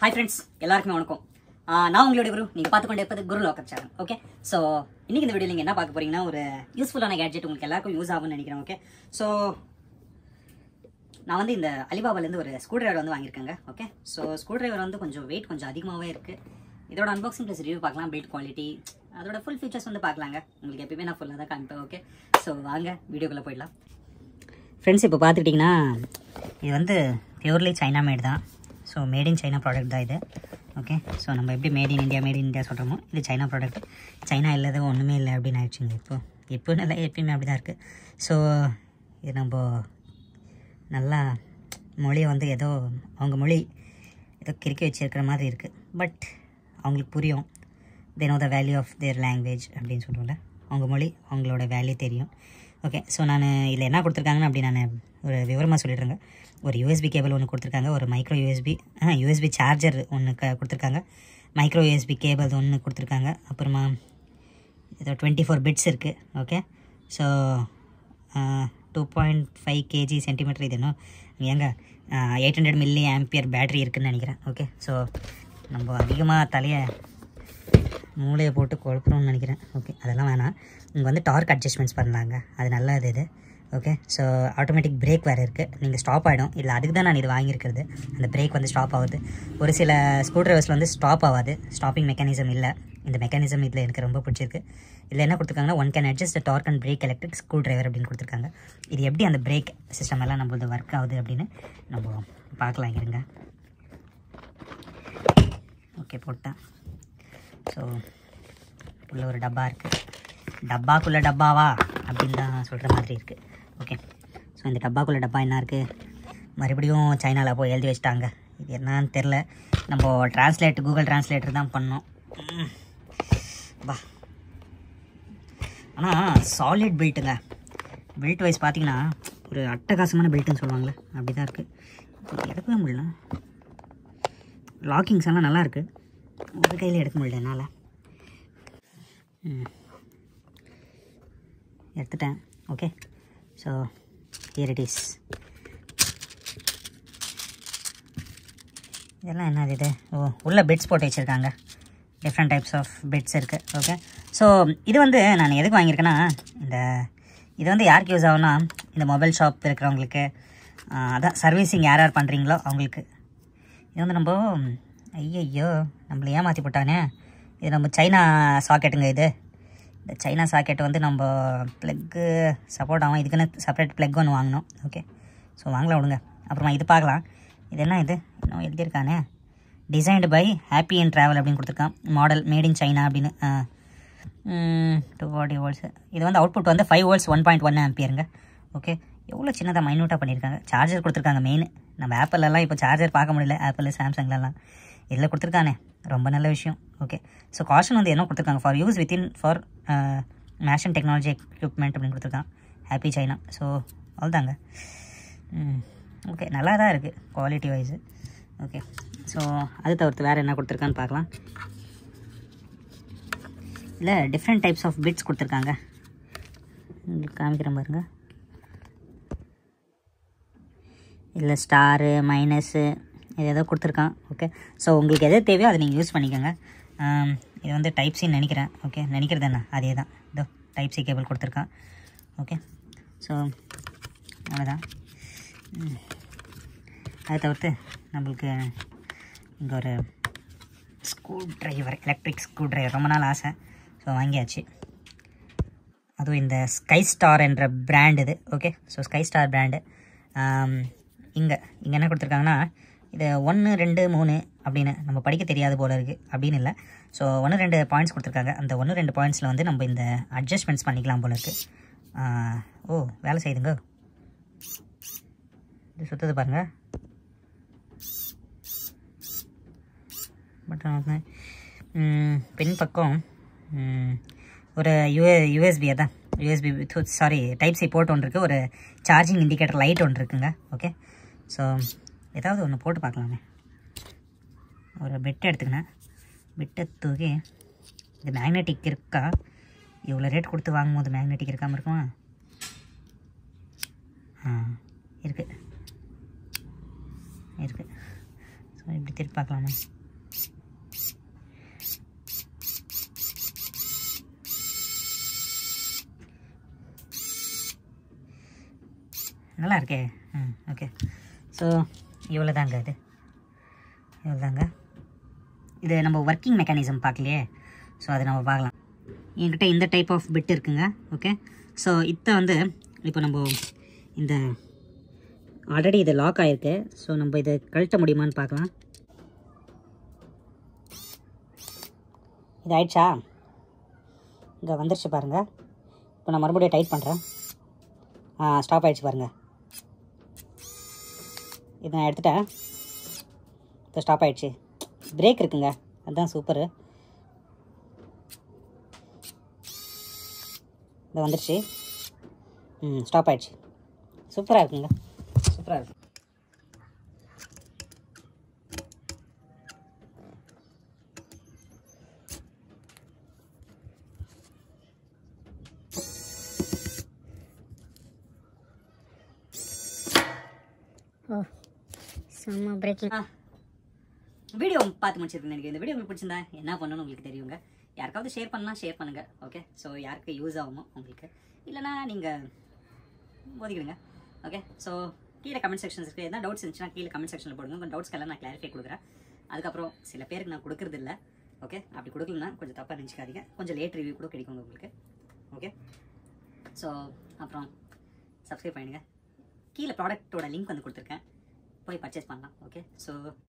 Hi friends எல்லாருக்குமே வணக்கம் ஆஹ் நான் உங்களுடைய குரு நீங்கள் பார்த்து கொண்டு இருப்பது Guru lookup channel okay so இன்னைக்கு இந்த வீடியோ நீங்கள் என்ன பார்க்க போறீங்கன்னா ஒரு யூஸ்ஃபுல்லான கேட்ஜெட் உங்களுக்கு எல்லாருக்கும் யூஸ் ஆகும்னு நினைக்கிறேன் ஓகே ஸோ நான் வந்து இந்த அலிபாபாலேருந்து ஒரு ஸ்க்ரூ டிரைவர் வந்து வாங்கியிருக்கேங்க ஓகே ஸோ ஸ்க்ரூ டிரைவர் வந்து கொஞ்சம் வெயிட் கொஞ்சம் அதிகமாகவே இருக்குது இதோட அன்பாக்சிங் ப்ளஸ் ரிவ்யூ பார்க்கலாம் பில்ட் குவாலிட்டி அதோட ஃபுல் ஃபீச்சர்ஸ் வந்து பார்க்கலாங்க உங்களுக்கு எப்பயுமே நான் ஃபுல்லாக தான் காமிப்பேன் ஓகே ஸோ வாங்க வீடியோக்குள்ளே போயிடலாம் ஃப்ரெண்ட்ஸ் இப்போ பார்த்துக்கிட்டிங்கன்னா இது வந்து பியூர்லி சைனா மேட் தான் so made in China product தான் இது ஓகே ஸோ நம்ம எப்படி made in India made in India சொல்கிறோமோ இது சைனா ப்ராடக்ட் சைனா இல்லாத ஒன்றுமே இல்லை அப்படின்னு ஆயிடுச்சுங்க இப்போ இப்போ இல்லை எப்பயுமே அப்படி தான் இருக்குது ஸோ இது நம்ம நல்லா மொழியை வந்து ஏதோ அவங்க மொழி ஏதோ கிறுக்கி வச்சிருக்கிற மாதிரி இருக்குது பட் அவங்களுக்கு புரியும் they know the value of their language அப்படின்னு சொல்லுவோம்ல அவங்க மொழி அவங்களோட வேல்யூ தெரியும் ஓகே ஸோ நான் இதில் என்ன கொடுத்துருக்காங்கன்னு அப்படி நான் ஒரு விவரமாக சொல்லிடுறேங்க ஒரு யூஎஸ்பி கேபிள் ஒன்று கொடுத்துருக்காங்க ஒரு மைக்ரோ யூஎஸ்பி யூஎஸ்பி சார்ஜர் ஒன்று க கொடுத்துருக்காங்க மைக்ரோ யூஎஸ்பி கேபிள் ஒன்று கொடுத்துருக்காங்க அப்புறமா ஏதோ டுவெண்ட்டி ஃபோர் பிட்ஸ் இருக்குது okay so two point five KG centimetre இது இன்னும் ஏங்க eight hundred milli ampere battery இருக்குதுன்னு நினைக்கிறேன் ஓகே ஸோ நம்ம அதிகமாக தலையை மூளையை போட்டு குழப்பணும்னு நினைக்கிறேன் ஓகே அதெல்லாம் வேணாம் இங்கே வந்து டார்க் அட்ஜஸ்ட்மெண்ட்ஸ் பண்ணலாங்க அது நல்லது இது ஓகே ஸோ ஆட்டோமேட்டிக் பிரேக் வேறு இருக்குது நீங்கள் ஸ்டாப் ஆகிடும் இல்லை அதுக்கு தான் நான் இது வாங்கியிருக்கிறது அந்த பிரேக் வந்து ஸ்டாப் ஆகுது ஒரு சில ஸ்க்ரூ ட்ரைவர்ஸில் வந்து ஸ்டாப் ஆகாது ஸ்டாப்பிங் மெக்கானிசம் இல்லை இந்த மெக்கானிசம் இதில் எனக்கு ரொம்ப பிடிச்சிருக்கு இதில் என்ன கொடுத்துருக்காங்கன்னா one can adjust torque and brake electric screw driver அப்படின்னு கொடுத்துருக்காங்க இது எப்படி அந்த பிரேக் சிஸ்டம் எல்லாம் நம்மளது ஒர்க் ஆகுது அப்படின்னு நம்ம பார்க்கலாம் இருங்க ஓகே போட்டேன் ஸோ உள்ள ஒரு டப்பா இருக்குது டப்பாக்குள்ளே டப்பாவா அப்படின்னு தான் சொல்கிற மாதிரி இருக்குது ஓகே ஸோ இந்த டப்பாக்குள்ளே டப்பா என்ன இருக்குது மறுபடியும் சைனாவில் போய் எழுதி வச்சிட்டாங்க இது என்னன்னு தெரில நம்ம டிரான்ஸ்லேட் கூகுள் டிரான்ஸ்லேட்டர் தான் பண்ணோம் ம். பா ஆனால் சாலிட் பில்ட்டுங்க பில்ட் வைஸ் பார்த்தீங்கன்னா ஒரு அட்டகாசமான பில்ட்டுன்னு சொல்லுவாங்களே அப்படி தான் இருக்குது எடுக்கவே முடியல லாக்கிங்ஸ் எல்லாம் நல்லா இருக்கு ஒரு கையில் எடுக்க முடியல என்னால் ம். எடுத்துட்டேன் okay so here it is இதெல்லாம் என்னது இது ஓ உள்ள பெட்ஸ் போட்டு வச்சுருக்காங்க டிஃப்ரெண்ட் டைப்ஸ் ஆஃப் பெட்ஸ் இருக்குது ஓகே ஸோ இது வந்து நான் எதுக்கு வாங்கியிருக்கேன்னா இந்த இது வந்து யாருக்கு யூஸ் ஆகும்னா இந்த மொபைல் ஷாப் இருக்கிறவங்களுக்கு ஆ, அதான் சர்வீசிங் யார் யார் பண்ணுறீங்களோ அவங்களுக்கு இது வந்து நம்ம ஐயையோ நம்மளை ஏமாற்றி போட்டானே இது நம்ம சைனா சாக்கெட்டுங்க இது இந்த சைனா சாக்கெட் வந்து நம்ம ப்ளக்கு சப்போர்ட் ஆகும் இதுக்குன்னு செப்பரேட் ப்ளக் ஒன்று வாங்கினோம் ஓகே ஸோ வாங்கலாம் விடுங்க அப்புறமா இது பார்க்கலாம் இது என்ன இது இன்னும் எழுதியிருக்கானே designed by Happy and travel அப்படின்னு கொடுத்துருக்கான் மாடல் மேட் இன் சைனா அப்படின்னு டூ ஃபார்ட்டி வோல்ட்ஸ் இது வந்து அவுட்புட் வந்து five volts one point one ஆம்பியருங்க ஓகே எவ்வளோ சின்னதாக மைனூட்டாக பண்ணியிருக்காங்க சார்ஜர் கொடுத்துருக்காங்க மெயின் நம்ம ஆப்பிளெல்லாம் இப்போ சார்ஜர் பார்க்க முடியல ஆப்பிள் சாம்சங்லலாம் இதில் கொடுத்துருக்கானே ரொம்ப நல்ல விஷயம் ஓகே ஸோ காஷன் வந்து என்ன கொடுத்துருக்காங்க for use within information technology equipment அப்படின்னு கொடுத்துருக்கான் ஹாப்பி சைனா ஸோ அவ்வளோதாங்க ஓகே நல்லா தான் இருக்குது குவாலிட்டி வைஸு ஓகே ஸோ அது தவிர்த்து வேறு என்ன கொடுத்துருக்கான்னு பார்க்கலாம் இல்லை டிஃப்ரெண்ட் டைப்ஸ் ஆஃப் பிட்ஸ் கொடுத்துருக்காங்க உங்களுக்கு காமிக்கிறேன் பாருங்க இல்லை ஸ்டாரு மைனஸு இது ஏதோ கொடுத்துருக்கான் ஓகே ஸோ உங்களுக்கு எது தேவையோ அதை நீங்கள் யூஸ் பண்ணிக்கோங்க ஆம், இது வந்து டைப் சின்னு நினைக்கிறேன் ஓகே நினைக்கிறது என்ன அதே தான் இதோ டைப் சி கேபிள் கொடுத்துருக்கான் ஓகே ஸோ அவ்வளோதான் ம். அதை தவிர்த்து நம்மளுக்கு இங்கே ஒரு screw driver electric screw driver ரொம்ப நாள் ஆசை ஸோ வாங்கியாச்சு அதுவும் இந்த ஸ்கை ஸ்டார் என்ற பிராண்ட் இது okay so Sky Star brand இங்கே இங்கே என்ன கொடுத்துருக்காங்கன்னா இது ஒன்று ரெண்டு மூணு அப்படின்னு நம்ம படிக்க தெரியாது போல இருக்குது அப்படின்னு இல்லை ஸோ ஒன்று ரெண்டு பாயிண்ட்ஸ் கொடுத்துருக்காங்க அந்த ஒன்று ரெண்டு பாயிண்ட்ஸில் வந்து நம்ம இந்த அட்ஜஸ்ட்மெண்ட்ஸ் பண்ணிக்கலாம் போல இருக்குது ஓ வேலை செய்யுதுங்க இது சுற்றுது பாருங்கள் பட் வந்து பின் பக்கம் ம், ஒரு யூஏ யூஎஸ்பி அதான் USB sorry type C port ஒன்று இருக்குது ஒரு சார்ஜிங் இண்டிகேட்டர் லைட் ஒன்று இருக்குங்க ஓகே ஸோ ஏதாவது ஒன்று போட்டு பார்க்கலாமே ஒரு பெட் எடுத்துக்கினேன் பெட்டை தூக்கி இது மேக்னெட்டிக் இருக்கா இவ்வளோ ரேட் கொடுத்து வாங்கும்போது மேக்னெட்டிக் இருக்காமல் இருக்குமா ஆ இருக்குது இருக்குது ஸோ இப்படி திருப்பி பார்க்கலாமா நல்லா இருக்கே ம் ஓகே ஸோ இவ்வளோ தாங்க இது இவ்வளோ தாங்க இது நம்ம ஒர்க்கிங் மெக்கானிசம் பார்க்கலையே ஸோ அதை நம்ம பார்க்கலாம் என்கிட்ட இந்த டைப் ஆஃப் பிட் இருக்குங்க ஓகே ஸோ இதை வந்து இப்போ நம்ம இந்த ஆல்ரெடி இது லாக் ஆகிருக்கு ஸோ நம்ம இதை கழட்ட முடியுமான்னு பார்க்கலாம் இது ஆயிடுச்சா இங்கே வந்துருச்சு பாருங்கள் இப்போ நான் மறுபடியும் டைட் பண்ணுறேன் ஆ ஸ்டாப் ஆயிடுச்சு பாருங்கள் இது நான் எடுத்துட்டேன் இப்போ ஸ்டாப் ஆயிடுச்சு பிரேக் இருக்குங்க அதுதான் சூப்பரு இது வந்துருச்சு ம் ஸ்டாப் ஆயிடுச்சு சூப்பராக இருக்குங்க சூப்பராக இருக்கு ஓ செம்ம பிரேக்கிங் ஆ வீடியோ பார்த்து முடிச்சிருக்கேன் எனக்கு இந்த வீடியோ உங்களுக்கு பிடிச்சிருந்தா என்ன பண்ணணும்னு உங்களுக்கு தெரியுங்க யாருக்காவது ஷேர் பண்ணலாம் ஷேர் பண்ணுங்கள் ஓகே ஸோ யாருக்கு யூஸ் ஆகுமோ உங்களுக்கு இல்லைனா நீங்கள் ஒதுக்கிடுங்க ஓகே ஸோ கீழே கமெண்ட் செக்ஷன்ஸ் இருக்குது எதாவது டவுட்ஸ் இருந்துச்சுன்னா கீழே கமெண்ட் செக்ஷனில் போடுங்க உங்கள் டவுட்ஸ்க்கெல்லாம் நான் கிளாரிஃபை கொடுக்குறேன் அதுக்கப்புறம் சில பேருக்கு நான் கொடுக்குறது இல்லை ஓகே அப்படி கொடுக்கலனா கொஞ்சம் தப்பாக நினச்சிக்காதீங்க கொஞ்சம் லேட் ரிவ்யூ கூட கிடைக்கும் உங்களுக்கு ஓகே ஸோ அப்புறம் சப்ஸ்கிரைப் பண்ணிடுங்க கீழே ப்ராடக்ட்டோட லிங்க் வந்து கொடுத்துருக்கேன் போய் பர்ச்சேஸ் பண்ணலாம் ஓகே ஸோ